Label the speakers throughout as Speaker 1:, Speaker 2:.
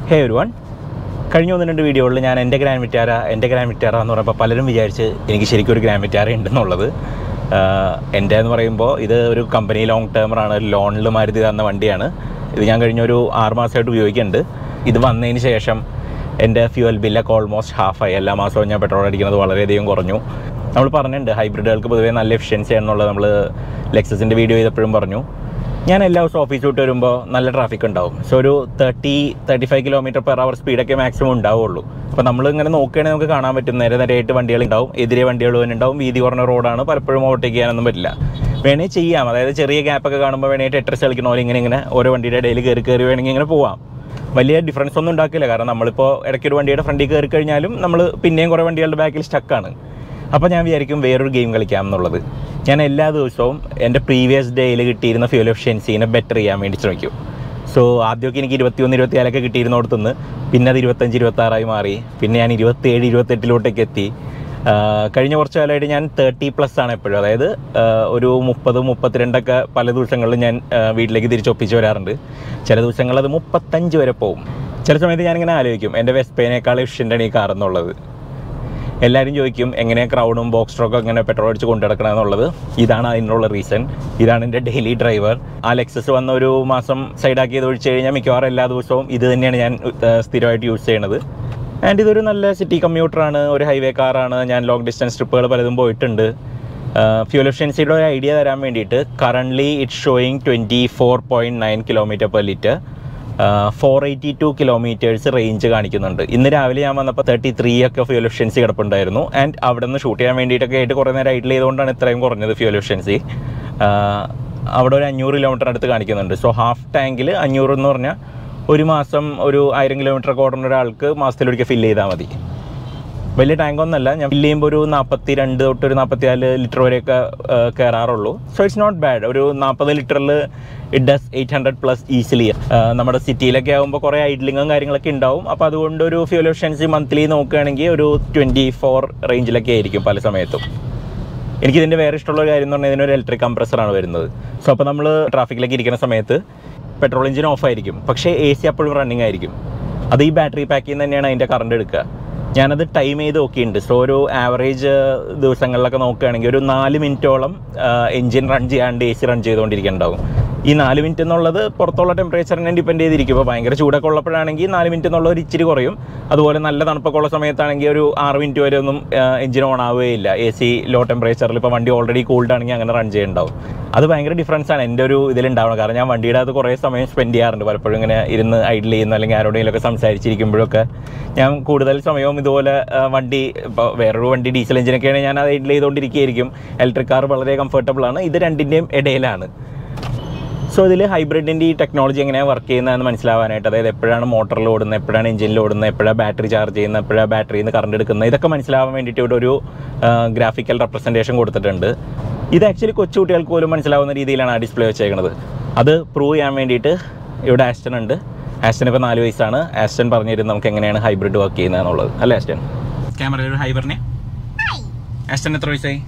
Speaker 1: ഹേ ഒരു വൺ കഴിഞ്ഞ ഒന്ന് രണ്ട് വീഡിയോകളിൽ ഞാൻ എൻ്റെ ഗ്രാൻഡ് വിറ്റാര എൻ്റെ ഗ്രാൻഡ് വിറ്റാര എന്ന് പറയുമ്പോൾ പലരും വിചാരിച്ച് എനിക്ക് ശരിക്കും ഒരു ഗ്രാൻഡ് വിറ്റാര ഉണ്ടെന്നുള്ളത് ആഹ് എൻ്റെ എന്ന് പറയുമ്പോൾ ഇത് ഒരു കമ്പനി ലോങ് ടേമറാണ് ലോണിൽ മാരുതി തന്ന വണ്ടിയാണ് ഇത് ഞാൻ കഴിഞ്ഞ ഒരു ആറ് മാസമായിട്ട് ഉപയോഗിക്കുന്നുണ്ട് ഇത് വന്നതിന് ശേഷം എൻ്റെ ഫ്യൂവൽ ബില്ലൊക്കെ ഓൾമോസ്റ്റ് ഹാഫായി എല്ലാ മാസവും ഞാൻ പെട്രോൾ അടിക്കുന്നത് വളരെയധികം കുറഞ്ഞു നമ്മൾ പറഞ്ഞിട്ടുണ്ട് ഹൈബ്രിഡുകൾക്ക് പൊതുവേ നല്ല എഫിഷ്യൻസി ആണെന്നുള്ളത് നമ്മൾ ലെക്സസിൻ്റെ വീഡിയോ ചെയ്തപ്പോഴും പറഞ്ഞു ഞാൻ എല്ലാ ദിവസവും ഓഫീസ് വിട്ട് വരുമ്പോൾ നല്ല ട്രാഫിക് ഉണ്ടാവും സോ ഒരു thirty thirty five kilometre per hour സ്പീഡൊക്കെ മാക്സിമം ഉണ്ടാവുള്ളൂ അപ്പോൾ നമ്മൾ ഇങ്ങനെ നോക്കുകയാണെങ്കിൽ നമുക്ക് കാണാൻ പറ്റും നേരെ നേരെയായിട്ട് വണ്ടികൾ ഉണ്ടാവും എതിരെ വണ്ടികൾ തന്നെ ഉണ്ടാവും വീതി കുറഞ്ഞ റോഡാണ് പലപ്പോഴും ഓവർടേക്ക് ചെയ്യാനൊന്നും പറ്റില്ല വേണേ ചെയ്യാം അതായത് ചെറിയ ഗ്യാപ്പൊക്കെ കാണുമ്പോൾ വേണേ ടെട്രസ് കളിക്കണ പോലെ ഇങ്ങനെ ഇങ്ങനെ ഓരോ വണ്ടിയുടെ ഇടയിൽ കയറി കയറി വേണമെങ്കിൽ ഇങ്ങനെ പോവാം വലിയ ഡിഫറൻസ് ഒന്നും ഉണ്ടാക്കില്ല കാരണം നമ്മളിപ്പോൾ ഇടയ്ക്ക് ഒരു വണ്ടിയുടെ ഫ്രണ്ടിൽ കയറി കഴിഞ്ഞാലും നമ്മൾ പിന്നെയും കുറേ വണ്ടികളുടെ ബാക്കിൽ സ്റ്റക്കാണ് അപ്പോൾ ഞാൻ വിചാരിക്കും വേറൊരു ഗെയിം കളിക്കാം എന്നുള്ളത് ഞാൻ എല്ലാ ദിവസവും എൻ്റെ പ്രീവിയസ് ഡേയിൽ കിട്ടിയിരുന്ന ഫ്യൂൽ എഫിഷ്യൻസീനെ ബെറ്റർ ചെയ്യാൻ വേണ്ടി ശ്രമിക്കും സോ ആദ്യമൊക്കെ എനിക്ക് ഇരുപത്തിയൊന്ന് ഇരുപത്തിനാലൊക്കെ കിട്ടിയിരുന്നിടത്തുനിന്ന് പിന്നെ അത് ഇരുപത്തഞ്ച് ഇരുപത്താറായി മാറി പിന്നെ ഞാൻ ഇരുപത്തേഴ് ഇരുപത്തെട്ടിലോട്ടേക്ക് എത്തി ആ, കഴിഞ്ഞ കുറച്ച് കാലമായിട്ട് ഞാൻ തേർട്ടി പ്ലസ് ആണ് എപ്പോഴും അതായത് ആ, ഒരു മുപ്പത് മുപ്പത്തിരണ്ടൊക്കെ പല ദിവസങ്ങളിലും ഞാൻ ആ, വീട്ടിലേക്ക് തിരിച്ചൊപ്പിച്ച് വരാറുണ്ട് ചില ദിവസങ്ങളിൽ അത് മുപ്പത്തഞ്ച് വരെ പോകും ചില സമയത്ത് ഞാനിങ്ങനെ ആലോചിക്കും എൻ്റെ വെസ്പേനേക്കാൾ എഫിഷ്യൻ്റാണ് ഈ കാർ എന്നുള്ളത് എല്ലാവരും ചോദിക്കും എങ്ങനെ ക്രൗഡും ബോക്സ് ട്രോക്കും എങ്ങനെ പെട്രോൾ അടിച്ച് കൊണ്ടുനടക്കണം എന്നുള്ളത് ഇതാണ് അതിനുള്ള റീസൺ ഇതാണ് എൻ്റെ ഡെയിലി ഡ്രൈവർ ആ ലെക്സസ് വന്ന ഒരു മാസം സൈഡാക്കിയത് ഒഴിച്ച് കഴിഞ്ഞാൽ മിക്കവാറും എല്ലാ ദിവസവും ഇത് തന്നെയാണ് ഞാൻ ഏഹ്, സ്ഥിരമായിട്ട് യൂസ് ചെയ്യണത് ആൻഡ് ഇതൊരു നല്ല സിറ്റി കമ്മ്യൂട്ടറാണ് ഒരു ഹൈവേ കാറാണ് ഞാൻ ലോങ് ഡിസ്റ്റൻസ് ട്രിപ്പുകൾ പലതും പോയിട്ടുണ്ട് ഫ്യൂൽ എഫിഷ്യൻസിയുടെ ഒരു ഐഡിയ തരാൻ വേണ്ടിയിട്ട് currently it's showing twenty four point nine kilometre per litre four eighty two kilometres range കാണിക്കുന്നുണ്ട് ഇന്ന് രാവിലെ ഞാൻ വന്നപ്പോൾ തേർട്ടി ത്രീ ഒക്കെ ഫ്യൂൽ എഫിഷ്യൻസി കിടപ്പുണ്ടായിരുന്നു ആൻഡ് അവിടെ നിന്ന് ഷൂട്ട് ചെയ്യാൻ വേണ്ടിയിട്ടൊക്കെ ആയിട്ട് കുറേ നേരം ഐഡിൽ ചെയ്തുകൊണ്ടാണ് ഇത്രയും കുറഞ്ഞത് ഫ്യൂൽ എഫിഷ്യൻസി അവിടെ ഒരു അഞ്ഞൂറ് കിലോമീറ്റർ അടുത്ത് കാണിക്കുന്നുണ്ട് സോ ഹാഫ് ടാങ്കിൽ അഞ്ഞൂറ് എന്ന് പറഞ്ഞാൽ ഒരു മാസം ഒരു ആയിരം കിലോമീറ്റർ ഒക്കെ ഓടുന്ന ഒരാൾക്ക് മാസത്തിലൊരിക്കൽ ഫില്ല് ചെയ്താൽ മതി വലിയ ടാങ്ക് ഒന്നല്ല ഞാൻ ഫില്ല് ചെയ്യുമ്പോൾ ഒരു നാൽപ്പത്തി രണ്ട് തൊട്ട് ഒരു നാൽപ്പത്തിനാല് ലിറ്റർ വരെയൊക്കെ കയറാറുള്ളൂ സോ ഇറ്റ്സ് നോട്ട് ബാഡ് ഒരു നാൽപ്പത് ലിറ്ററിൽ it does eight hundred plus easily നമ്മുടെ സിറ്റിയിലൊക്കെ ആകുമ്പോൾ കുറേ ഐഡ്ലിങ്ങും കാര്യങ്ങളൊക്കെ ഉണ്ടാവും അപ്പോൾ അതുകൊണ്ട് ഒരു ഫ്യൂൽ എഫിഷ്യൻസി മന്ത്ലി നോക്കുകയാണെങ്കിൽ ഒരു ട്വൻറ്റി ഫോർ റേഞ്ചിലൊക്കെ ആയിരിക്കും പല സമയത്തും എനിക്കിതിൻ്റെ വേറെ ഇഷ്ടമുള്ള ഒരു കാര്യം എന്ന് പറഞ്ഞാൽ ഇതിനൊരു ഇലക്ട്രിക് കംപ്രസറാണ് വരുന്നത് സോ അപ്പോൾ നമ്മൾ ട്രാഫിക്കിലേക്ക് ഇരിക്കുന്ന സമയത്ത് പെട്രോൾ എഞ്ചിൻ ഓഫ് ആയിരിക്കും പക്ഷേ എ സി അപ്പോഴും റണ്ണിങ് ആയിരിക്കും അത് ഈ ബാറ്ററി പാക്കിൽ നിന്ന് തന്നെയാണ് അതിൻ്റെ കറണ്ട് എടുക്കുക ഞാനത് ടൈം ചെയ്ത് നോക്കിയിട്ടുണ്ട് സോ ഒരു ആവറേജ് ദിവസങ്ങളിലൊക്കെ നോക്കുകയാണെങ്കിൽ ഒരു നാല് മിനിറ്റോളം എഞ്ചിൻ റൺ ചെയ്യാണ്ട് എ സി റൺ ചെയ്തുകൊണ്ടിരിക്കുന്നുണ്ടാവും ഈ നാല് മിനിറ്റ് എന്നുള്ളത് പുറത്തുള്ള ടെമ്പറേച്ചറിനെ ഡിപ്പെൻഡ് ചെയ്തിരിക്കും ഇപ്പോൾ ഭയങ്കര ചൂടൊക്കെ ഉള്ളപ്പോഴാണെങ്കിൽ നാല് മിനിറ്റ് എന്നുള്ള ഒരു ഇച്ചിരി കുറയും അതുപോലെ നല്ല തണുപ്പൊക്കെ ഉള്ള സമയത്താണെങ്കിൽ ഒരു ആറ് മിനിറ്റ് വരെ ഒന്നും എഞ്ചിൻ ഓൺ ആവുകയില്ല എ സി ലോ ടെമ്പറേച്ചറിൽ ഇപ്പോൾ വണ്ടി ഓൾറെഡി കൂൾഡ് ആണെങ്കിൽ അങ്ങനെ റൺ ചെയ്യുന്നുണ്ടാവും അത് ഭയങ്കര ഡിഫറൻസ് ആണ് എൻ്റെ ഒരു ഇതിലുണ്ടാവണം കാരണം ഞാൻ വണ്ടിയുടെ അത് കുറേ സമയം സ്പെൻഡ് ചെയ്യാറുണ്ട് പലപ്പോഴും ഇങ്ങനെ ഇരുന്ന് ഐഡിൽ ചെയ്യുന്ന അല്ലെങ്കിൽ ആരോടെങ്കിലുമൊക്കെ സംസാരിച്ചിരിക്കുമ്പോഴൊക്കെ ഞാൻ കൂടുതൽ സമയവും ഇതുപോലെ ആ, വണ്ടി ഇപ്പോൾ വേറൊരു വണ്ടി ഡീസൽ എഞ്ചിനൊക്കെയാണ് ഞാൻ അത് ഐഡിൽ ചെയ്തുകൊണ്ടിരിക്കുകയായിരിക്കും ഇലക്ട്രിക് കാർ വളരെ കംഫർട്ടബിൾ ആണ് ഇത് രണ്ടിൻ്റെയും ഇടയിലാണ് സോ ഇതിൽ ഹൈബ്രിഡിൻ്റെ ഈ ടെക്നോളജി എങ്ങനെയാണ് വർക്ക് ചെയ്യുന്നതെന്ന് മനസ്സിലാവാനായിട്ട് അതായത് എപ്പോഴാണ് മോട്ടറിൽ ഓടുന്നത് എപ്പോഴാണ് എഞ്ചിനിൽ ഓടുന്നത് എപ്പോഴാണ് ബാറ്ററി ചാർജ് ചെയ്യുന്നത് എപ്പോഴാണ് ബാറ്ററിയിൽ നിന്ന് കറണ്ട് എടുക്കുന്നത് ഇതൊക്കെ മനസ്സിലാവാൻ വേണ്ടിയിട്ട് ഇവിടെ ഒരു ഗ്രാഫിക്കൽ റെപ്രസെൻറ്റേഷൻ കൊടുത്തിട്ടുണ്ട് ഇത് ആക്ച്വലി കൊച്ചുകുട്ടികൾക്ക് പോലും മനസ്സിലാവുന്ന രീതിയിലാണ് ആ ഡിസ്പ്ലേ വെച്ചേക്കുന്നത് അത് പ്രൂവ് ചെയ്യാൻ വേണ്ടിയിട്ട് ഇവിടെ ആസ്റ്റൺ ഉണ്ട് ആസ്റ്റൺ ഇപ്പോൾ നാല് വയസ്സാണ് ആസ്റ്റൺ പറഞ്ഞു തരും നമുക്ക് എങ്ങനെയാണ് ഹൈബ്രിഡ് വർക്ക് ചെയ്യുന്നത് എന്നുള്ളത് അല്ലേ ആസ്റ്റൺ ക്യാമറയിൽ ഒരു ഹൈ പറഞ്ഞേ ആസ്റ്റൺ എത്ര വയസ്സായി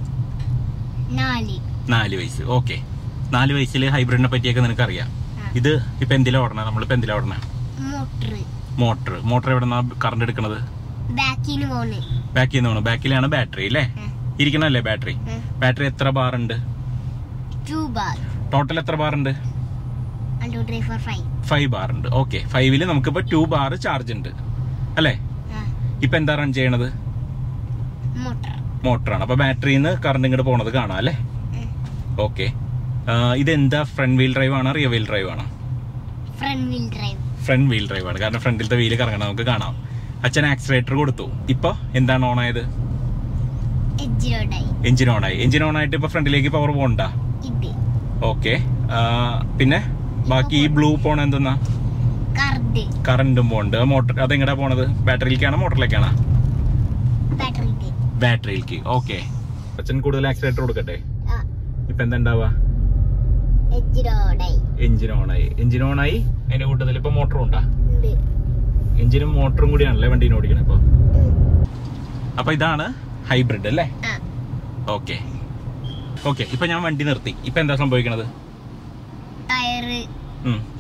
Speaker 2: നാല്
Speaker 1: നാല് വയസ്സ് ഓക്കെ നാല് വയസ്സിൽ ഹൈബ്രിഡിനെ പറ്റിയൊക്കെ നിനക്കറിയാം
Speaker 2: ആ.
Speaker 1: ഇത് ഇപ്പൊ എന്തിലാ ഓടണേ നമ്മളിപ്പോ എന്തിലാ ഓടണേ
Speaker 2: മോട്ടർ
Speaker 1: മോട്ടർ മോട്ടർ എവിടെ നിന്നാ കറണ്ട് എടുക്കണത്
Speaker 2: ബാക്കിന് പോണ്
Speaker 1: ബാക്കിൽ നിന്ന് പോകണം ബാക്കിലാണ് ബാറ്ററി അല്ലേ
Speaker 2: ആ.
Speaker 1: ഇരിക്കണല്ലേ ബാറ്ററി
Speaker 2: ആ.
Speaker 1: ബാറ്ററി എത്ര ബാർ ഉണ്ട്
Speaker 2: ടു ബാർ
Speaker 1: ടോട്ടൽ എത്ര ബാർ ഉണ്ട്
Speaker 2: one two three four five
Speaker 1: five bar ഉണ്ട് ഓക്കെ ഫൈവില് നമുക്കിപ്പോ ടു ബാർ ചാർജ് ഉണ്ട് അല്ലേ ഇപ്പൊ എന്താ റൺ ചെയ്യണത്
Speaker 2: മോട്ടർ
Speaker 1: മോട്ടറാണ് അപ്പൊ ബാറ്ററിയിൽ നിന്ന് കറണ്ട് ഇങ്ങോട്ട് പോണത് കാണാം അല്ലേ ഓക്കെ ഇതെന്താ ഫ്രണ്ട് വീൽ ഡ്രൈവ് ആണോ റിയർ വീൽ ഡ്രൈവ് ആണോ
Speaker 2: front wheel drive
Speaker 1: front wheel drive ആണ് കാരണം ഫ്രണ്ടിലത്തെ വീല് കറങ്ങണം നമുക്ക് കാണാം അച്ഛൻ ആക്സിലേറ്റർ കൊടുത്തു ഇപ്പൊ എന്താണ് ഓൺ ആയത്
Speaker 2: എജ്ജിലോട്ടായി
Speaker 1: എഞ്ചിൻ ഓൺ ആയി എഞ്ചിൻ ഓൺ ആയിട്ട് ഇപ്പൊ ഫ്രണ്ടിലേക്ക് പവർ പോകണ്ട
Speaker 2: ഇത്
Speaker 1: ഓക്കെ പിന്നെ ബാക്കി ഈ ബ്ലൂ പോണ എന്തെന്നാ
Speaker 2: കർഡ്
Speaker 1: കറണ്ടും പോണ്ട് മോട്ടർ അതെങ്ങടാ പോണത് ബാറ്ററിയിലേക്കാണോ മോട്ടറിലേക്കാണോ
Speaker 2: ബാറ്ററിക്ക്
Speaker 1: ബാറ്ററിയിലേക്ക് ഓക്കെ അച്ഛൻ കൂടുതൽ ആക്സിലേറ്റർ കൊടുക്കട്ടെ
Speaker 2: ആ
Speaker 1: ഇപ്പൊ എന്താ ഉണ്ടാവുക
Speaker 2: എജ്ജിലോട്ടായി
Speaker 1: എഞ്ചിൻ ഓൺ ആയി എഞ്ചിൻ ഓൺ ആയി അതിന്റെ കൂട്ടത്തിൽ ഇപ്പൊ മോട്ടറും ഉണ്ടാ
Speaker 2: ഉണ്ട്
Speaker 1: എഞ്ചിനും മോട്ടറും കൂടിയാണല്ലേ വണ്ടീനെ ഓടിക്കണേ ഇപ്പൊ
Speaker 2: ഉം.
Speaker 1: അപ്പൊ ഇതാണ് ഹൈബ്രിഡ് അല്ലേ
Speaker 2: ആ
Speaker 1: ഓക്കെ ഓക്കെ ഇപ്പൊ ഞാൻ വണ്ടി നിർത്തി ഇപ്പൊ എന്താ സംഭവിക്കണത്
Speaker 2: ടയറ്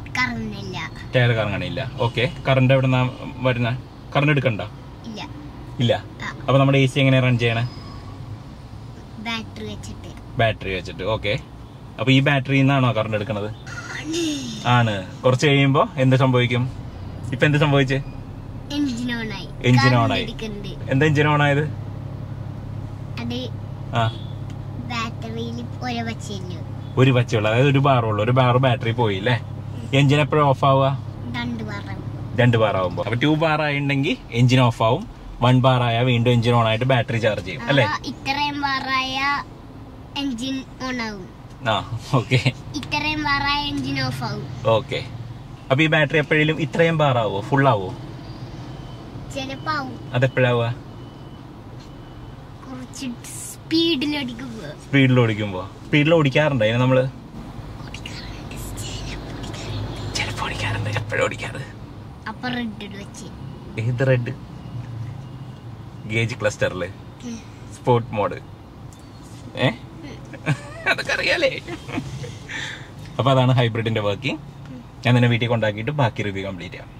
Speaker 2: കറന്നില്ല
Speaker 1: ടയർ കറങ്ങണില്ല ഓക്കെ കറണ്ട് എവിടെ നിന്നാ വരുന്ന കറണ്ട് എടുക്കണ്ട
Speaker 2: ഇല്ല
Speaker 1: ഇല്ല
Speaker 2: ആ.
Speaker 1: അപ്പൊ നമ്മുടെ എ സി എങ്ങനെ റൺ ചെയ്യണേ
Speaker 2: ബാറ്ററി വെച്ചിട്ട്
Speaker 1: ബാറ്ററി വെച്ചിട്ട് ഓക്കെ അപ്പൊ ഈ ബാറ്ററിയിൽ നിന്നാണോ കറണ്ട് എടുക്കണത് ആണ് കുറച്ച് കഴിയുമ്പോ എന്ത് സംഭവിക്കും ഇപ്പൊ എന്ത് സംഭവിച്ചേ
Speaker 2: എഞ്ചിൻ ഓൺ ആയി
Speaker 1: Engine on ആയി.
Speaker 2: എടുക്കുന്നുണ്ട്
Speaker 1: എന്താ എഞ്ചിൻ ഓൺ ആയത്
Speaker 2: അത്
Speaker 1: ആ
Speaker 2: ബാറ്ററിയിൽ ഒര വച്ചില്ല
Speaker 1: ഒരു പച്ചയുള്ളൂ അതായത് ഒരു ബാറുള്ളൂ ഒരു ബാർ ബാറ്ററി പോയി അല്ലേ എഞ്ചിൻ എപ്പോഴും ഓഫ് ആവുക
Speaker 2: രണ്ട് പറ
Speaker 1: രണ്ട് ബാർ ആവുമ്പോൾ അപ്പൊ ടു ബാർ ആയിട്ടുണ്ടെങ്കിൽ എഞ്ചിൻ ഓഫ് ആവും വൺ ബാർ ആയാൽ വീണ്ടും എഞ്ചിൻ ഓൺ ആയിട്ട് ബാറ്ററി ചാർജ് ചെയ്യും അല്ലേ
Speaker 2: ഇത്രയും ബാറായ എഞ്ചിൻ ഓൺ ആവും
Speaker 1: ആ ഓക്കെ
Speaker 2: ഇത്രയും ബാറായ എഞ്ചിൻ ഓഫ് ആവും
Speaker 1: ഓക്കെ അപ്പൊ ഈ ബാറ്ററി എപ്പോഴേലും ഇത്രയും ബാർ ആവോ ഫുൾ ആവോ
Speaker 2: ചിലപ്പോ ആവും
Speaker 1: അതെപ്പോഴാവുക
Speaker 2: കുറച്ച് സ്പീഡിൽ അടിക്കുമ്പോ
Speaker 1: സ്പീഡിൽ ഓടിക്കുമ്പോ സ്പീഡിൽ ഓടിക്കാറുണ്ട് അതിന് നമ്മള് ചിലപ്പോ ഓടിക്കാറുണ്ട് എപ്പോഴും ഓടിക്കാറ്
Speaker 2: അപ്പൊ റെഡ് വെച്ച്
Speaker 1: ഏത് റെഡ് ഗേജ് ക്ലസ്റ്ററില് സ്പോർട്ട് മോഡ് ഏ അതൊക്കെ അറിയാലേ അപ്പൊ അതാണ് ഹൈബ്രിഡിന്റെ വർക്കിംഗ് ഞാൻ നിന്നെ വീട്ടിൽ കൊണ്ടാക്കിയിട്ട് ബാക്കി റിവ്യൂ കംപ്ലീറ്റ് ചെയ്യാം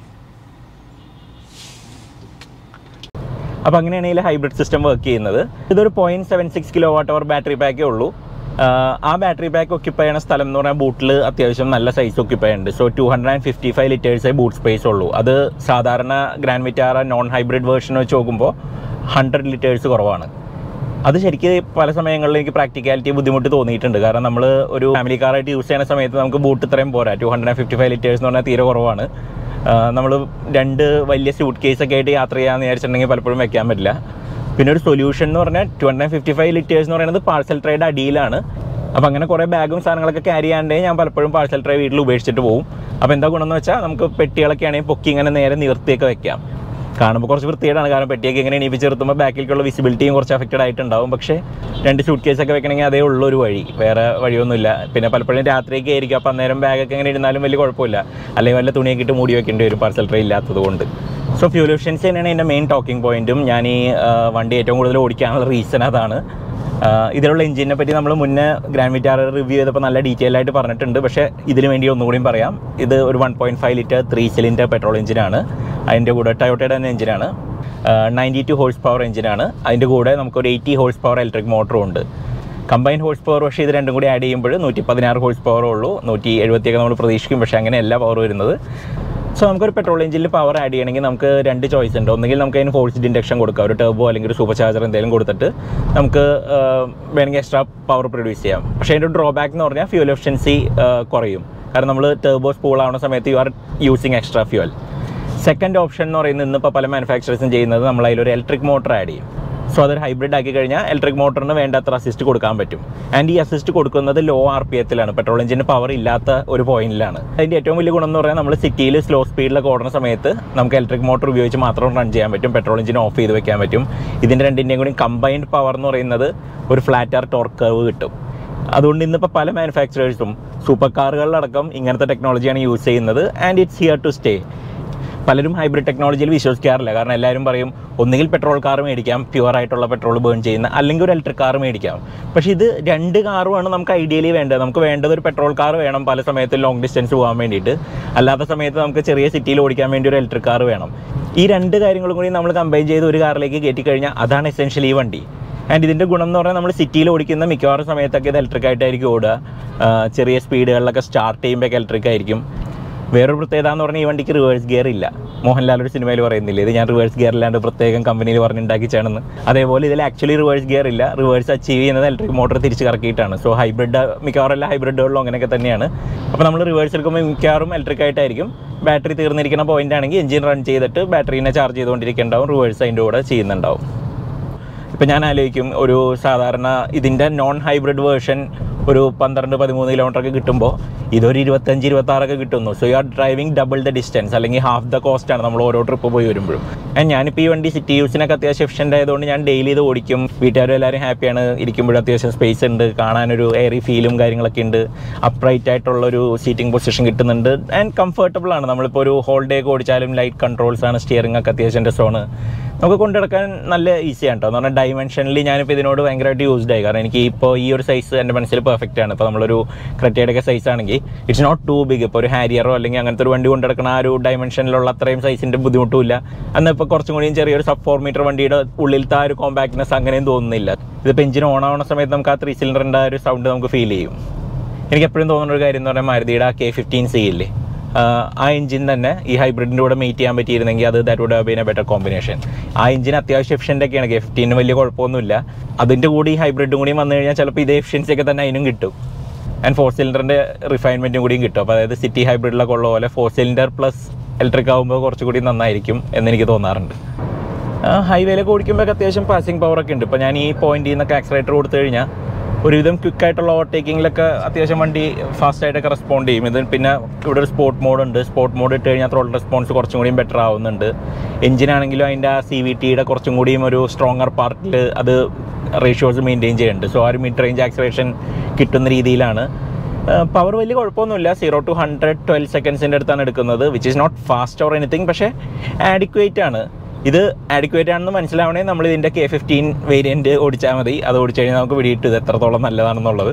Speaker 1: അപ്പോൾ അങ്ങനെയാണെങ്കിൽ ഹൈബ്രിഡ് സിസ്റ്റം വർക്ക് ചെയ്യുന്നത് ഇതൊരു point seven six kilowatt hour battery പാക്കേ ഉള്ളൂ ആഹ് ആ ബാറ്ററി പാക്ക് ഒക്യുപ്പൈ ചെയ്യണ സ്ഥലം എന്ന് പറഞ്ഞാൽ ബൂട്ടിൽ അത്യാവശ്യം നല്ല സൈസ് ഒക്യുപ്പൈ ഉണ്ട് so two hundred and fifty five ലിറ്റേഴ്സേ ബൂട്ട് സ്പേസ് ഉള്ളൂ അത് സാധാരണ Grand Vitara non hybrid version വെച്ച് നോക്കുമ്പോൾ ഹൺഡ്രഡ് ലിറ്റേഴ്സ് കുറവാണ് അത് ശരിക്കും പല സമയങ്ങളിൽ എനിക്ക് പ്രാക്ടിക്കാലിറ്റി ബുദ്ധിമുട്ട് തോന്നിയിട്ടുണ്ട് കാരണം നമ്മൾ ഒരു ഫാമിലി കാറായിട്ട് യൂസ് ചെയ്യുന്ന സമയത്ത് നമുക്ക് ബൂട്ട് ഇത്രയും പോരാ two hundred fifty five litres എന്ന് പറഞ്ഞാൽ തീരെ കുറവാണ് നമ്മൾ രണ്ട് വലിയ സ്യൂട്ട് കേസൊക്കെ ആയിട്ട് യാത്ര ചെയ്യാമെന്ന് വിചാരിച്ചിട്ടുണ്ടെങ്കിൽ പലപ്പോഴും വെക്കാൻ പറ്റില്ല പിന്നെ ഒരു സൊല്യൂഷൻ എന്ന് പറഞ്ഞാൽ two hundred fifty five litres എന്ന് പറയുന്നത് പാഴ്സൽ ട്രേയുടെ അടിയിലാണ് അപ്പോൾ അങ്ങനെ കുറേ ബാഗും സാധനങ്ങളൊക്കെ ക്യാരി ചെയ്യാണ്ടേ ഞാൻ പലപ്പോഴും പാഴ്സൽ ട്രേ വീട്ടിൽ ഉപേക്ഷിച്ചിട്ട് പോകും അപ്പോൾ എന്താ ഗുണമെന്ന് വെച്ചാൽ നമുക്ക് പെട്ടികളൊക്കെ ആണെങ്കിൽ പൊക്കി ഇങ്ങനെ നേരെ നിവർത്തിയൊക്കെ വെക്കാം കാണുമ്പോൾ കുറച്ച് വൃത്തികേടാണ് കാരണം പെട്ടിയൊക്കെ ഇങ്ങനെ എണീപ്പിച്ച് നിർത്തുമ്പോൾ ബാക്കിലേക്കുള്ള വിസിബിലിറ്റിയും കുറച്ച് അഫക്റ്റഡ് ആയിട്ടുണ്ടാവും പക്ഷേ രണ്ട് സൂട്ട് കേസൊക്കെ വെക്കണമെങ്കിൽ അതേ ഉള്ളൂ ഒരു വഴി വേറെ വഴിയൊന്നുമില്ല പിന്നെ പലപ്പോഴും രാത്രിയൊക്കെ ആയിരിക്കും അപ്പം അന്നേരം ബാഗൊക്കെ ഇങ്ങനെ ഇരുന്നാലും വലിയ കുഴപ്പമില്ല അല്ലെങ്കിൽ വല്ല തുണിയൊക്കെ ഇട്ട് മൂടി വെക്കേണ്ടി വരും പാർസൽ ട്രേ ഇല്ലാത്തത് കൊണ്ട് സോ ഫ്യൂൽ എഫിഷ്യൻസി തന്നെയാണ് എൻ്റെ മെയിൻ ടോക്കിംഗ് പോയിന്റും ഞാൻ ഈ ആ, വണ്ടി ഏറ്റവും കൂടുതൽ ഓടിക്കാനുള്ള റീസൺ അതാണ് ആ, ഇതിലുള്ള എഞ്ചിനെ പറ്റി നമ്മൾ മുന്നേ ഗ്രാൻഡ് വിറ്റാർ റിവ്യൂ ചെയ്തപ്പോൾ നല്ല ഡീറ്റെയിൽ ആയിട്ട് പറഞ്ഞിട്ടുണ്ട് പക്ഷേ ഇതിന് വേണ്ടി ഒന്നുകൂടിയും പറയാം ഇത് ഒരു one point five litre three cylinder petrol എഞ്ചിനാണ് അതിൻ്റെ കൂടെ ടയോട്ടയുടെ തന്നെ എഞ്ചിനാണ് നയൻറ്റി ടു ഹോഴ്സ് പവർ എഞ്ചിനാണ് അതിൻ്റെ കൂടെ നമുക്കൊരു എയ്റ്റി ഹോഴ്സ് പവർ ഇലക്ട്രിക് മോട്ടറും ഉണ്ട് കമ്പൈൻ ഹോഴ്സ് പവർ പക്ഷേ ഇത് രണ്ടും കൂടി ആഡ് ചെയ്യുമ്പോൾ നൂറ്റി പതിനാറ് ഹോഴ്സ് പവറേ ഉള്ളൂ നൂറ്റി എഴുപത്തിയൊക്കെ നമ്മൾ പ്രതീക്ഷിക്കും പക്ഷേ അങ്ങനെയല്ല പവർ വരുന്നത് സോ നമുക്കൊരു പെട്രോൾ എഞ്ചിനിൽ പവർ ആഡ് ചെയ്യണമെങ്കിൽ നമുക്ക് രണ്ട് ചോയ്സ് ഉണ്ട് ഒന്നുകിൽ നമുക്ക് അതിന് ഫോഴ്സ്ഡ് ഇൻഡക്ഷൻ കൊടുക്കാം ഒരു ടർബോ അല്ലെങ്കിൽ ഒരു സൂപ്പർ ചാർജർ എന്തെങ്കിലും കൊടുത്തിട്ട് നമുക്ക് ആ, വേണമെങ്കിൽ എക്സ്ട്രാ പവർ പ്രൊഡ്യൂസ് ചെയ്യാം പക്ഷേ അതിൻ്റെ ഡ്രോബാക്ക് എന്ന് പറഞ്ഞാൽ ഫ്യൂൽ എഫിഷ്യൻസി കുറയും കാരണം നമ്മൾ ടർബോ സ്പൂൾ ആവുന്ന സമയത്ത് you are using extra fuel second option എന്ന് പറയുന്നത് ഇന്നിപ്പോൾ പല മാനുഫാക്ചറേഴ്സും ചെയ്യുന്നത് നമ്മൾ അതിലൊരു ഇലക്ട്രിക് മോട്ടർ ആഡ് ചെയ്യും സോ അതൊരു ഹൈബ്രിഡ് ആക്കി കഴിഞ്ഞാൽ ഇലക്ട്രിക് മോട്ടറിന് വേണ്ടത്ര അസിസ്റ്റ് കൊടുക്കാൻ പറ്റും ആൻഡ് ഈ അസിസ്റ്റ് കൊടുക്കുന്നത് ലോ ആർ പി എത്തിലാണ് പെട്രോൾ എഞ്ചിന് പവർ ഇല്ലാത്ത ഒരു പോയിന്റിലാണ് അതിൻ്റെ ഏറ്റവും വലിയ ഗുണം എന്ന് പറഞ്ഞാൽ നമ്മൾ സിറ്റിയിൽ സ്ലോ സ്പീഡിലൊക്കെ ഓടുന്ന സമയത്ത് നമുക്ക് ഇലക്ട്രിക് മോട്ടർ ഉപയോഗിച്ച് മാത്രം റൺ ചെയ്യാൻ പറ്റും പെട്രോൾ എഞ്ചിൻ ഓഫ് ചെയ്ത് വെക്കാൻ പറ്റും ഇതിൻ്റെ രണ്ടിൻ്റെയും കൂടി കമ്പൈൻഡ് പവർ എന്ന് പറയുന്നത് ഒരു ഫ്ലാറ്റാർ ടോർക്ക് കർവ് കിട്ടും അതുകൊണ്ട് ഇന്നിപ്പോൾ പല മാനുഫാക്ചറേഴ്സും സൂപ്പർ കാറുകളിലടക്കം ഇങ്ങനത്തെ ടെക്നോളജിയാണ് യൂസ് ചെയ്യുന്നത് and it's here to stay പലരും ഹൈബ്രിഡ് ടെക്നോളജിയിൽ വിശ്വസിക്കാറില്ല കാരണം എല്ലാവരും പറയും ഒന്നുകിൽ പെട്രോൾ കാർ മേടിക്കാം പ്യുവർ ആയിട്ടുള്ള പെട്രോൾ ബേൺ ചെയ്യുന്ന അല്ലെങ്കിൽ ഒരു ഇലക്ട്രിക് കാർ മേടിക്കാം പക്ഷേ ഇത് രണ്ട് കാറുമാണ് നമുക്ക് ഐഡിയലി വേണ്ടത് നമുക്ക് വേണ്ടത് ഒരു പെട്രോൾ കാർ വേണം പല സമയത്ത് ലോങ് ഡിസ്റ്റൻസ് പോകാൻ വേണ്ടിയിട്ട് അല്ലാത്ത സമയത്ത് നമുക്ക് ചെറിയ സിറ്റിയിൽ ഓടിക്കാൻ വേണ്ടി ഒരു ഇലക്ട്രിക് കാർ വേണം ഈ രണ്ട് കാര്യങ്ങളും കൂടി നമ്മൾ കമ്പൈൻ ചെയ്ത് ഒരു കാറിലേക്ക് കയറ്റി കഴിഞ്ഞാൽ അതാണ് എസെൻഷ്യലി ഈ വണ്ടി ആൻഡ് ഇതിൻ്റെ ഗുണം എന്ന് പറഞ്ഞാൽ നമ്മൾ സിറ്റിയിൽ ഓടിക്കുന്ന മിക്കവാറും സമയത്തൊക്കെ ഇത് ഇലക്ട്രിക് ആയിട്ടായിരിക്കും ഓടുക ആ, ചെറിയ സ്പീഡുകളിലൊക്കെ സ്റ്റാർട്ട് ചെയ്യുമ്പോൾ ഇലക്ട്രിക് ആയിരിക്കും വേറൊരു പ്രത്യേകത എന്ന് പറഞ്ഞാൽ ഈ വണ്ടിക്ക് റിവേഴ്സ് ഗിയർ ഇല്ല മോഹൻലാൽ ഒരു സിനിമയിൽ പറയുന്നില്ലേ ഇത് ഞാൻ റിവേഴ്സ് ഗിയർ ഇല്ലാണ്ട് പ്രത്യേകം കമ്പനിയിൽ പറഞ്ഞുണ്ടാക്കിച്ചാണെന്ന് അതേപോലെ ഇതിൽ ആക്ച്വലി റിവേഴ്സ് ഗിയർ ഇല്ല റിവേഴ്സ് അച്ചീവ് ചെയ്യുന്നത് ഇലക്ട്രിക് മോട്ടർ തിരിച്ച് കറക്കിയിട്ടാണ് സോ ഹൈബ്രിഡ് മിക്കവാറും എല്ലാ ഹൈബ്രിഡുകളിലും അങ്ങനെയൊക്കെ തന്നെയാണ് അപ്പോൾ നമ്മൾ റിവേഴ്സ് എടുക്കുമ്പോൾ മിക്കവാറും ഇലക്ട്രിക് ആയിട്ടായിരിക്കും ബാറ്ററി തീർന്നിരിക്കുന്ന പോയിന്റ് ആണെങ്കിൽ എഞ്ചിൻ റൺ ചെയ്തിട്ട് ബാറ്ററീനെ ചാർജ് ചെയ്തുകൊണ്ടിരിക്കുന്നുണ്ടാവും റിവേഴ്സ് അതിൻ്റെ കൂടെ ചെയ്യുന്നുണ്ടാവും ഇപ്പം ഞാൻ ആലോചിക്കും ഒരു സാധാരണ ഇതിൻ്റെ നോൺ ഹൈബ്രിഡ് വേർഷൻ ഒരു പന്ത്രണ്ട് പതിമൂന്ന് കിലോമീറ്റർ ഒക്കെ കിട്ടുമ്പോൾ ഇതൊരു ഇരുപത്തഞ്ച് ഇരുപത്താറൊക്കെ കിട്ടുന്നു so you are driving double the distance അല്ലെങ്കിൽ ഹാഫ് ദ കോസ്റ്റ് ആണ് നമ്മൾ ഓരോ ട്രിപ്പ് പോയി വരുമ്പോഴും ആൻഡ് ഞാനിപ്പോൾ ഈ വണ്ടി സിറ്റി യൂസിനൊക്കെ അത്യാവശ്യം എഫിഷ്യൻ്റ് ആയതുകൊണ്ട് ഞാൻ ഡെയിലി ഇത് ഓടിക്കും വീട്ടുകാരും എല്ലാവരും ഹാപ്പിയാണ് ഇരിക്കുമ്പോഴും അത്യാവശ്യം സ്പേസ് ഉണ്ട് കാണാനൊരു എയറി ഫീലും കാര്യങ്ങളൊക്കെ ഉണ്ട് അപ്രൈറ്റ് ആയിട്ടുള്ള ഒരു സീറ്റിംഗ് പൊസിഷൻ കിട്ടുന്നുണ്ട് ആൻഡ് കംഫർട്ടബിൾ ആണ് നമ്മളിപ്പോൾ ഒരു ഹോൾ ഡേ ഒക്കെ ഓടിച്ചാലും ലൈറ്റ് കൺട്രോൾസ് ആണ് സ്റ്റിയറിംഗ് ഒക്കെ അത്യാവശ്യം രസമാണ് നമുക്ക് കൊണ്ടുനടക്കാൻ നല്ല ഈസിയാണ് കേട്ടോ എന്ന് പറഞ്ഞാൽ ഡൈമെൻഷനിൽ ഞാനിപ്പോൾ ഇതിനോട് ഭയങ്കരമായിട്ട് യൂസ്ഡ് ആയി കാരണം എനിക്ക് ഇപ്പോൾ ഈ ഒരു സൈസ് എൻ്റെ മനസ്സിൽ പെർഫെക്റ്റ് ആണ് ഇപ്പോൾ നമ്മളൊരു ക്രെറ്റയുടെ ഒക്കെ സൈസ് ആണെങ്കിൽ ഇറ്റ്സ് നോട്ട് ടു ബിഗ് ഇപ്പോൾ ഒരു ഹാരിയറോ അല്ലെങ്കിൽ അങ്ങനത്തെ ഒരു വണ്ടി കൊണ്ടുനടക്കുന്ന ആ ഒരു ഡൈമെൻഷനിലുള്ള അത്രയും സൈസിൻ്റെ ബുദ്ധിമുട്ടുമില്ല എന്നാൽ ഇപ്പോൾ കുറച്ചും കൂടിയും ചെറിയൊരു സബ് ഫോർ മീറ്റർ വണ്ടിയുടെ ഉള്ളിലത്തെ ആ ഒരു കോമ്പാക്ട്നെസ് അങ്ങനെയും തോന്നുന്നില്ല ഇതിപ്പോൾ എഞ്ചിൻ ഓൺ ആവുന്ന സമയത്ത് നമുക്ക് ആ ത്രീ സിലിണ്ടറിൻ്റെ ആ ഒരു സൗണ്ട് നമുക്ക് ഫീൽ ചെയ്യും എനിക്ക് എപ്പോഴും തോന്നുന്ന ഒരു കാര്യം എന്ന് പറഞ്ഞാൽ മാരുതിയുടെ ആ കെ ഫിഫ്റ്റീൻ സി ഇല്ലേ ആഹ് ആ എഞ്ചിൻ തന്നെ ഈ ഹൈബ്രിഡിൻ്റെ കൂടെ മീറ്റ് ചെയ്യാൻ പറ്റിയിരുന്നെങ്കിൽ അത് that would been a better combination ആ എഞ്ചിൻ അത്യാവശ്യം എഫിഷ്യൻ്റ് ഒക്കെയാണ് കെ ഫിഫ്റ്റീന് വലിയ കുഴപ്പമൊന്നുമില്ല അതിൻ്റെ കൂടി ഈ ഹൈബ്രിഡും കൂടി വന്നു കഴിഞ്ഞാൽ ചിലപ്പോൾ ഇതേ എഫിഷ്യൻസി ഒക്കെ തന്നെ അതിനും കിട്ടും ആൻഡ് ഫോർ സിലിണ്ടറിൻ്റെ റിഫൈൻമെൻറ്റും കൂടിയും കിട്ടും അപ്പോൾ അതായത് സിറ്റി ഹൈബ്രിഡിലൊക്കെ ഉള്ള പോലെ ഫോർ സിലിണ്ടർ പ്ലസ് ഇലക്ട്രിക് ആകുമ്പോൾ കുറച്ചുകൂടി നന്നായിരിക്കും എന്നെനിക്ക് തോന്നാറുണ്ട് ഹൈവേയിലൊക്കെ ഓടിക്കുമ്പോൾ അത്യാവശ്യം പാസിംഗ് പവർ ഒക്കെ ഉണ്ട് ഇപ്പോൾ ഞാൻ ഈ പോയിന്റിൽ നിന്നൊക്കെ ആക്സിലേറ്റർ കൊടുത്തു കഴിഞ്ഞാൽ ഒരുവിധം ക്വിക്കായിട്ടുള്ള ഓവർടേക്കിങ്ങിലൊക്കെ അത്യാവശ്യം വണ്ടി ഫാസ്റ്റ് ആയിട്ടൊക്കെ റെസ്പോണ്ട് ചെയ്യും ഇത് പിന്നെ ഇവിടെ ഒരു സ്പോർട്ട് മോഡ് ഉണ്ട് സ്പോർട്ട് മോഡ് ഇട്ട് കഴിഞ്ഞാൽ ത്രോൾ റെസ്പോൺസ് കുറച്ചും കൂടിയും ബെറ്റർ ആവുന്നുണ്ട് എഞ്ചിനാണെങ്കിലും അതിൻ്റെ ആ സി വി ടിയുടെ കുറച്ചും കൂടിയും ഒരു സ്ട്രോങ്ങർ പാർട്ടിൽ അത് റേഷ്യോസ് മെയിൻറ്റെയിൻ ചെയ്യുന്നുണ്ട് സോ ആ ഒരു മിഡ് റേഞ്ച് ആക്സിലേഷൻ കിട്ടുന്ന രീതിയിലാണ് പവർ വലിയ കുഴപ്പമൊന്നുമില്ല സീറോ ടു ഹൺഡ്രഡ് ട്വൽവ് സെക്കൻഡ്സിൻ്റെ അടുത്താണ് എടുക്കുന്നത് which is not fast or anything പക്ഷേ ആഡിക്വേറ്റ് ആണ് ഇത് ആഡിക്വേറ്റ് ആണെന്ന് മനസ്സിലാവണേ നമ്മൾ ഇതിൻ്റെ കെ ഫിഫ്റ്റീൻ വേരിയൻറ്റ് ഓടിച്ചാൽ മതി അത് ഓടിച്ചു കഴിഞ്ഞാൽ നമുക്ക് പിടിയിട്ട് ഇത് എത്രത്തോളം നല്ലതാണെന്നുള്ളത്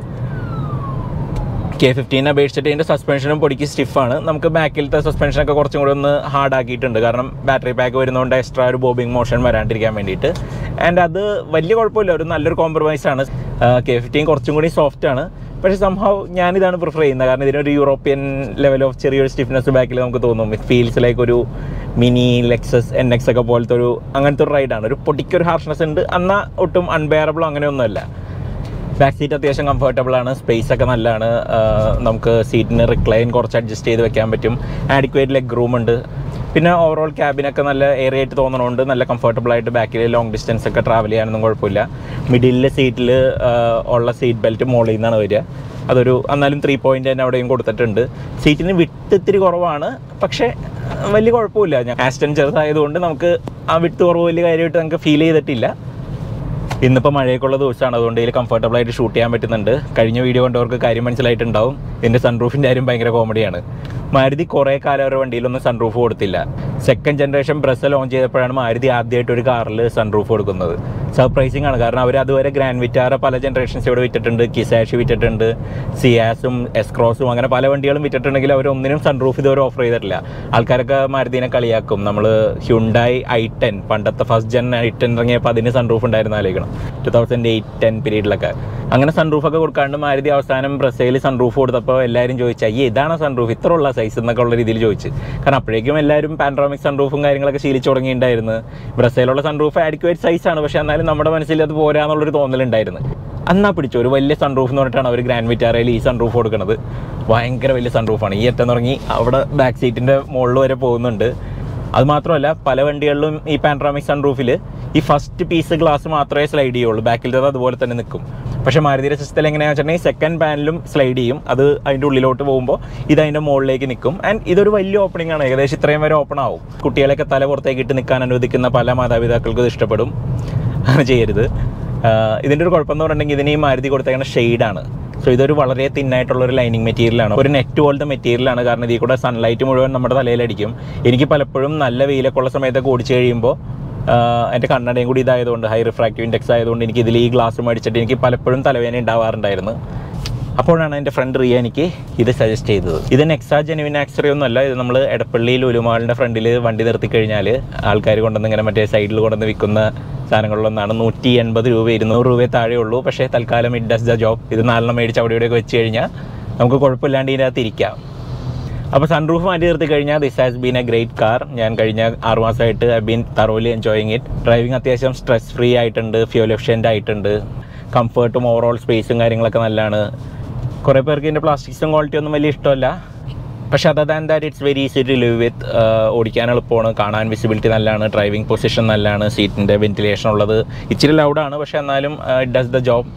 Speaker 1: കെ ഫിഫ്റ്റീനെ അപേക്ഷിച്ചിട്ട് ഇതിൻ്റെ സസ്പെൻഷനും പൊടിക്ക് സ്റ്റിഫാണ് നമുക്ക് ബാക്കിലത്തെ സസ്പെൻഷനൊക്കെ കുറച്ചും കൂടി ഒന്ന് ഹാർഡ് ആക്കിയിട്ടുണ്ട് കാരണം ബാറ്ററി പാക്ക് വരുന്നതുകൊണ്ട് എക്സ്ട്രാ ഒരു ബോബിങ് മോഷൻ വരാണ്ടിരിക്കാൻ വേണ്ടിയിട്ട് ആൻഡ് അത് വലിയ കുഴപ്പമില്ല ഒരു നല്ലൊരു കോംപ്രമൈസ് ആണ് കെ ഫിഫ്റ്റീൻ കുറച്ചും കൂടി സോഫ്റ്റ് ആണ് പക്ഷേ സംഭവം ഞാനിതാണ് പ്രിഫർ ചെയ്യുന്നത് കാരണം ഇതിനൊരു യൂറോപ്യൻ ലെവൽ ഓഫ് ചെറിയൊരു സ്റ്റിഫ്നെസ് ബാക്കിൽ നമുക്ക് തോന്നും ഇറ്റ് ഫീൽസ് ലൈക്ക് ഒരു മിനി ലെക്സസ് എൻ എക്സ് ഒക്കെ പോലത്തെ ഒരു അങ്ങനത്തെ ഒരു റൈഡാണ് ഒരു പൊടിക്കൊരു ഹാർഷ്നെസ് ഉണ്ട് എന്നാൽ ഒട്ടും അൺബെയറബിളോ അങ്ങനെയൊന്നുമല്ല ബാക്ക് സീറ്റ് അത്യാവശ്യം കംഫർട്ടബിൾ ആണ് സ്പേസ് ഒക്കെ നല്ലതാണ് ആഹ് നമുക്ക് സീറ്റിന് റിക്ലൈൻ കുറച്ച് അഡ്ജസ്റ്റ് ചെയ്ത് വെക്കാൻ പറ്റും ആഡിക്വേറ്റ് ലെഗ് റൂം ഉണ്ട് പിന്നെ ഓവറോൾ ക്യാബിനൊക്കെ നല്ല ഏറിയ ആയിട്ട് തോന്നണമുണ്ട് നല്ല കംഫർട്ടബിൾ ആയിട്ട് ബാക്കിൽ ലോങ് ഡിസ്റ്റൻസ് ഒക്കെ ട്രാവൽ ചെയ്യാനൊന്നും കുഴപ്പമില്ല മിഡിലിലെ സീറ്റിൽ ഉള്ള സീറ്റ് ബെൽറ്റ് മുകളിൽ നിന്നാണ് വരിക അതൊരു എന്നാലും ത്രീ പോയിന്റ് തന്നെ അവിടെയും കൊടുത്തിട്ടുണ്ട് സീറ്റിന് വിട്ട് ഇത്തിരി കുറവാണ് പക്ഷേ വലിയ കുഴപ്പമില്ല ഞാൻ ആസ്റ്റൻ ചെറുതായതുകൊണ്ട് നമുക്ക് ആ വിട്ട് കുറവ് വലിയ കാര്യമായിട്ട് നമുക്ക് ഫീൽ ചെയ്തിട്ടില്ല ഇന്നിപ്പോൾ മഴയൊക്കെയുള്ള ദിവസമാണ് അതുകൊണ്ട് ഇതിൽ കംഫർട്ടബിൾ ആയിട്ട് ഷൂട്ട് ചെയ്യാൻ പറ്റുന്നുണ്ട് കഴിഞ്ഞ വീഡിയോ കണ്ടവർക്ക് കാര്യം മനസ്സിലായിട്ടുണ്ടാവും ഇതിൻ്റെ സൺറൂഫിൻ്റെ കാര്യം ഭയങ്കര കോമഡിയാണ് മാരുതി കുറേ കാലം അവരുടെ വണ്ടിയിലൊന്നും സൺറൂഫ് കൊടുത്തില്ല സെക്കൻഡ് ജനറേഷൻ ബ്രസ് ലോഞ്ച് ചെയ്തപ്പോഴാണ് മാരുതി ആദ്യമായിട്ട് ഒരു കാറിൽ സൺറൂഫ് കൊടുക്കുന്നത് സർപ്രൈസിങ് ആണ് കാരണം അവർ അതുവരെ ഗ്രാൻഡ് വിറ്റാറ പല ജനറേഷൻസ് ഇവിടെ വിറ്റിട്ടുണ്ട് കിസാഷ് വിറ്റിട്ടുണ്ട് സിയാസും എസ്ക്രോസും അങ്ങനെ പല വണ്ടികളും വിറ്റിട്ടുണ്ടെങ്കിൽ അവർ ഒന്നിനും സൺറൂഫ് ഇതുവരെ ഓഫർ ചെയ്തിട്ടില്ല ആൾക്കാരൊക്കെ മാരുതിനെ കളിയാക്കും നമ്മൾ ഹ്യുണ്ടായി ഐ ടെൻ പണ്ടത്തെ ഫസ്റ്റ് ജൻ ഐ ടെൻ ഇറങ്ങിയപ്പോൾ അതിന് സൺറൂഫ് ഉണ്ടായിരുന്നു ആലോചിക്കണം ടു തൗസൻഡ് എയ്റ്റ് ടെൻ പീരീഡിലൊക്കെ അങ്ങനെ സൺറൂഫ് ഒക്കെ കൊടുക്കാണ്ട് മാരുതി അവസാനം ബ്രസയിൽ സൺറൂഫ് കൊടുത്തപ്പോൾ എല്ലാവരും ചോദിച്ചു അയ്യേ ഇതാണ് സൺറൂഫ് ഇത്ര ഉള്ള സൈസ് എന്നൊക്കെ ഉള്ള രീതിയിൽ ചോദിച്ചു കാരണം അപ്പോഴേക്കും എല്ലാവരും പാൻഡ്രോമിക് സൺറൂഫും കാര്യങ്ങളൊക്കെ ശീലിച്ചു തുടങ്ങിയിട്ടുണ്ടായിരുന്നു ബ്രസയിലുള്ള സൺറൂഫ് ആഡിക്വേറ്റ് സൈസാണ് പക്ഷേ എന്നാലും നമ്മുടെ മനസ്സിൽ അത് പോരാന്നുള്ളൊരു തോന്നലുണ്ടായിരുന്നു അന്നാ പിടിച്ചു ഒരു വലിയ സൺറൂഫ് എന്ന് പറഞ്ഞിട്ടാണ് അവർ ഗ്രാൻഡ് വിറ്റാറയിൽ ഈ സൺറൂഫ് കൊടുക്കുന്നത് ഭയങ്കര വലിയ സൺറൂഫാണ് ഈ അറ്റം തുടങ്ങി അവിടെ ബാക്ക് സീറ്റിൻ്റെ മുകളിൽ വരെ പോകുന്നുണ്ട് അത് മാത്രമല്ല പല വണ്ടികളിലും ഈ പാൻഡ്രോമിക് സൺറൂഫിൽ ഈ ഫസ്റ്റ് പീസ് ഗ്ലാസ് മാത്രമേ സ്ലൈഡ് ചെയ്യുള്ളൂ ബാക്കിലത്തെ അതുപോലെ തന്നെ നിൽക്കും പക്ഷേ മാരുതിയുടെ സിസ്റ്റത്തിൽ എങ്ങനെയാണെന്ന് വെച്ചിട്ടുണ്ടെങ്കിൽ സെക്കൻഡ് പാനലും സ്ലൈഡ് ചെയ്യും അത് അതിൻ്റെ ഉള്ളിലോട്ട് പോകുമ്പോൾ ഇത് അതിൻ്റെ മുകളിലേക്ക് നിൽക്കും ആൻഡ് ഇതൊരു വലിയ ഓപ്പണിംഗ് ആണ് ഏകദേശം ഇത്രയും വരെ ഓപ്പൺ ആവും കുട്ടികളെയൊക്കെ തല പുറത്തേക്ക് ഇട്ട് നിൽക്കാൻ അനുവദിക്കുന്ന പല മാതാപിതാക്കൾക്കും ഇത് ഇഷ്ടപ്പെടും അങ്ങനെ ചെയ്യരുത് ആഹ് ഇതിൻ്റെ ഒരു കുഴപ്പം എന്ന് പറഞ്ഞിട്ടുണ്ടെങ്കിൽ ഇതിന് ഈ മാരുതി കൊടുത്തേക്കുന്ന ഷെയ്ഡാണ് സോ ഇതൊരു വളരെ തിന്നായിട്ടുള്ള ഒരു ലൈനിങ് മെറ്റീരിയലാണ് ഒരു നെറ്റ് പോലത്തെ മെറ്റീരിയലാണ് കാരണം ഇതിൽ കൂടെ സൺലൈറ്റ് മുഴുവൻ നമ്മുടെ തലയിലടിക്കും എനിക്ക് പലപ്പോഴും നല്ല വെയിലൊക്കെ ഉള്ള സമയത്തൊക്കെ ഓടിച്ചു കഴിയുമ്പോൾ ആഹ് എൻ്റെ കണ്ണടയും കൂടി ഇതായതുകൊണ്ട് ഹൈ റിഫ്രാക്റ്റീവ് ഇൻഡെക്സ് ആയതുകൊണ്ട് എനിക്ക് ഇതിൽ ഈ ഗ്ലാസ് മേടിച്ചിട്ട് എനിക്ക് പലപ്പോഴും തലവേദന ഉണ്ടാവാറുണ്ടായിരുന്നു അപ്പോഴാണ് എൻ്റെ ഫ്രണ്ട് റിയ എനിക്ക് ഇത് സജസ്റ്റ് ചെയ്തത് ഇത് നെക്സാ ജെനുവിൻ ആക്സറി ഒന്നുമല്ല ഇത് നമ്മൾ എടപ്പള്ളിയിൽ ഉലുമാളിൻ്റെ ഫ്രണ്ടിൽ വണ്ടി നിർത്തി കഴിഞ്ഞാൽ ആൾക്കാർ കൊണ്ടുവന്ന് ഇങ്ങനെ മറ്റേ സൈഡിൽ കൊണ്ടുവന്ന് വിൽക്കുന്ന സാധനങ്ങളിലൊന്നാണ് നൂറ്റി എൺപത് രൂപ ഇരുന്നൂറ് രൂപയെ താഴെ ഉള്ളൂ പക്ഷേ തൽക്കാലം ഇറ്റ് ഡസ് ദ ജോബ് ഇത് നാലെണ്ണം മേടിച്ച് അവിടെ ഇവിടെയൊക്കെ വെച്ച് കഴിഞ്ഞാൽ നമുക്ക് കുഴപ്പമില്ലാണ്ട് ഇതിനകത്ത് ഇരിക്കാം അപ്പോൾ സൺറൂഫ് മാറ്റി നിർത്തി കഴിഞ്ഞാൽ this has been a great car ഞാൻ കഴിഞ്ഞ ആറ് മാസമായിട്ട് I been thoroughly enjoying it driving അത്യാവശ്യം സ്ട്രെസ് ഫ്രീ ആയിട്ടുണ്ട് ഫ്യൂൽ എഫിഷ്യൻ്റ് ആയിട്ടുണ്ട് കംഫർട്ടും ഓവറോൾ സ്പേസും കാര്യങ്ങളൊക്കെ നല്ലതാണ് കുറേ പേർക്ക് ഇതിൻ്റെ പ്ലാസ്റ്റിക്സും ക്വാളിറ്റി ഒന്നും വലിയ ഇഷ്ടമല്ല പക്ഷേ other than that it's very easy to live with ഓടിക്കാൻ എളുപ്പമാണ് കാണാൻ വിസിബിലിറ്റി നല്ലതാണ് ഡ്രൈവിംഗ് പൊസിഷൻ നല്ലതാണ് സീറ്റിൻ്റെ വെന്റിലേഷൻ ഉള്ളത് ഇച്ചിരി ലൗഡാണ് പക്ഷേ എന്നാലും it does the job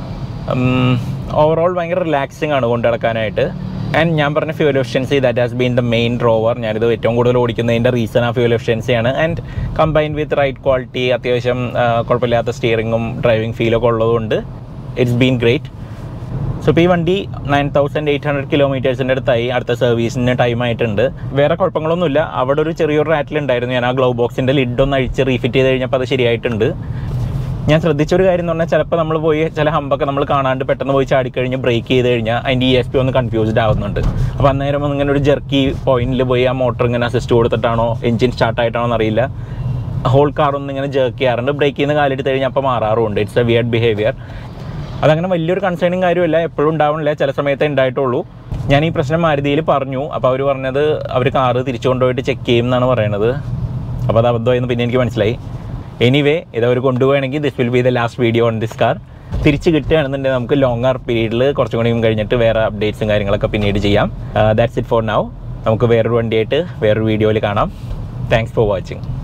Speaker 1: overall ഭയങ്കര റിലാക്സിങ് ആണ് കൊണ്ടു നടക്കാനായിട്ട് ആൻഡ് ഞാൻ പറഞ്ഞ fuel efficiency that has been the main driver ഞാനിത് ഏറ്റവും കൂടുതൽ ഓടിക്കുന്നതിൻ്റെ റീസൺ ആ ഫ്യൂൽ എഫിഷ്യൻസിയാണ് and combine with ride quality അത്യാവശ്യം ആ, കുഴപ്പമില്ലാത്ത സ്റ്റിയറിങ്ങും ഡ്രൈവിംഗ് ഫീലൊക്കെ ഉള്ളതുകൊണ്ട് ഇറ്റ്സ് ബീൻ ഗ്രേറ്റ് സോ ഇപ്പോൾ ഈ വണ്ടി നയൻ തൗസൻഡ് എയ്റ്റ് ഹൺഡ്രഡ് കിലോമീറ്റേഴ്സിൻ്റെ അടുത്തായി അടുത്ത സർവീസിന് ടൈം ആയിട്ടുണ്ട് വേറെ കുഴപ്പങ്ങളൊന്നുമില്ല അവിടെ ഒരു ചെറിയൊരു റാറ്റിൽ ഉണ്ടായിരുന്നു ഞാൻ ആ ഗ്ലൗ ബോക്സിൻ്റെ ലിഡ് ഒന്ന് അഴിച്ച് റീഫിറ്റ് ചെയ്ത് കഴിഞ്ഞപ്പോൾ അത് ശരിയായിട്ടുണ്ട് ഞാൻ ശ്രദ്ധിച്ചൊരു കാര്യം എന്ന് പറഞ്ഞാൽ ചിലപ്പോൾ നമ്മൾ പോയി ചില ഹമ്പൊക്കെ നമ്മൾ കാണാണ്ട് പെട്ടെന്ന് പോയി ചാടിക്കഴിഞ്ഞ് ബ്രേക്ക് ചെയ്ത് കഴിഞ്ഞാൽ അതിൻ്റെ ഇ എസ് പി ഒന്ന് കൺഫ്യൂസ്ഡ് ആവുന്നുണ്ട് അപ്പോൾ അന്നേരം ഒന്ന് ഇങ്ങനെ ഒരു ജെർക്കി പോയിന്റിൽ പോയി ആ മോട്ടർ ഇങ്ങനെ അസിസ്റ്റ് കൊടുത്തിട്ടാണോ എഞ്ചിൻ സ്റ്റാർട്ട് ആയിട്ടാണോ എന്നറിയില്ല ഹോൾ കാർ ഒന്ന് ഇങ്ങനെ ജേർക്ക് ചെയ്യാറുണ്ട് ബ്രേക്ക് ചെയ്യുന്ന കാലെടുത്ത് കഴിഞ്ഞാൽ അപ്പോൾ മാറാറുണ്ട് ഇറ്റ്സ് എ വിയർഡ് ബിഹേവിയർ അതങ്ങനെ വലിയൊരു കൺസേണിങ് കാര്യമല്ല എപ്പോഴും ഉണ്ടാവണില്ല ചില സമയത്തേ ഉണ്ടായിട്ടുള്ളൂ ഞാൻ ഈ പ്രശ്നം മാരുതിയിൽ പറഞ്ഞു അപ്പോൾ അവർ പറഞ്ഞത് അവർ കാറ് തിരിച്ചു കൊണ്ടുപോയിട്ട് ചെക്ക് ചെയ്യും എന്നാണ് പറയണത് അപ്പോൾ അത് അബദ്ധമായിരുന്നു പിന്നെ എനിക്ക് മനസ്സിലായി എനിവേ ഇത് അവർ കൊണ്ടുപോവുകയാണെങ്കിൽ this will be the last video on this car തിരിച്ച് കിട്ടുകയാണെന്നുണ്ടെങ്കിൽ നമുക്ക് ലോങ്ങർ പീരീഡിൽ കുറച്ചും കൂടിയും കഴിഞ്ഞിട്ട് വേറെ അപ്ഡേറ്റ്സും കാര്യങ്ങളൊക്കെ പിന്നീട് ചെയ്യാം ദാറ്റ്സ് ഇറ്റ് ഫോർ നൗ നമുക്ക് വേറൊരു വണ്ടിയായിട്ട് വേറൊരു വീഡിയോയിൽ കാണാം താങ്ക്സ് ഫോർ വാച്ചിങ്